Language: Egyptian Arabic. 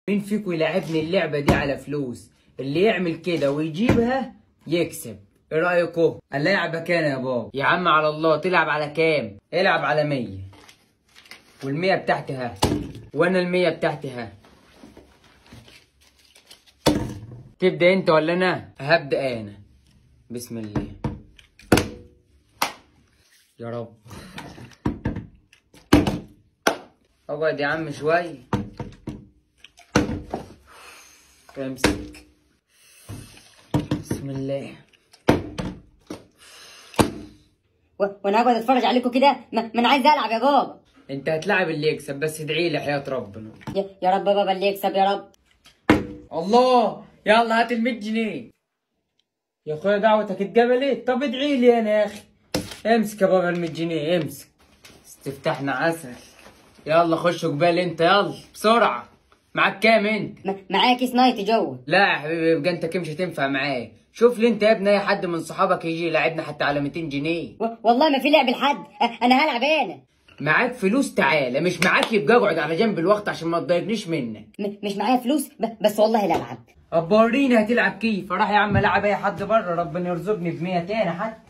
مين فيكم يلعبني اللعبة دي على فلوس اللي يعمل كده ويجيبها يكسب ايه رأيكم اللعبة كام يا بابا يا عم على الله تلعب على كام العب على مية والمية بتاعتي ها وانا المية بتاعتي ها تبدأ انت ولا انا هبدأ انا بسم الله يا رب اقعد يا عم شوية امسك بسم الله و- وانا اقعد اتفرج عليكم كده ما ما انا عايز العب يا بابا انت هتلاعب اللي يكسب بس ادعي لي حياة ربنا يا, يا رب بابا اللي يكسب يا رب الله يلا هات ال 100 جنيه يا اخويا دعوتك اتقبلت طب ادعي لي انا يا اخي امسك يا بابا ال 100 جنيه امسك استفتحنا عسل يلا خش قبال انت يلا بسرعة معاك كام انت م- معايا كيس نايتي جوه لا يا حبيبي يبقى انت كده مش هتنفع معايا شوف لي انت يا ابني اي حد من صحابك يجي يلعبنا حتى على 200 جنيه و- والله ما في لعب لحد أ- انا هلعب انا معاك فلوس تعالى مش معاك يبقى اقعد على جنب الوقت عشان ما تضايقنيش منك م- مش معايا فلوس ب- بس والله لا العب ابا وريني هتلعب كيف راح يا عم العب اي حد بره ربنا يرزقني ب 100 تاني حتى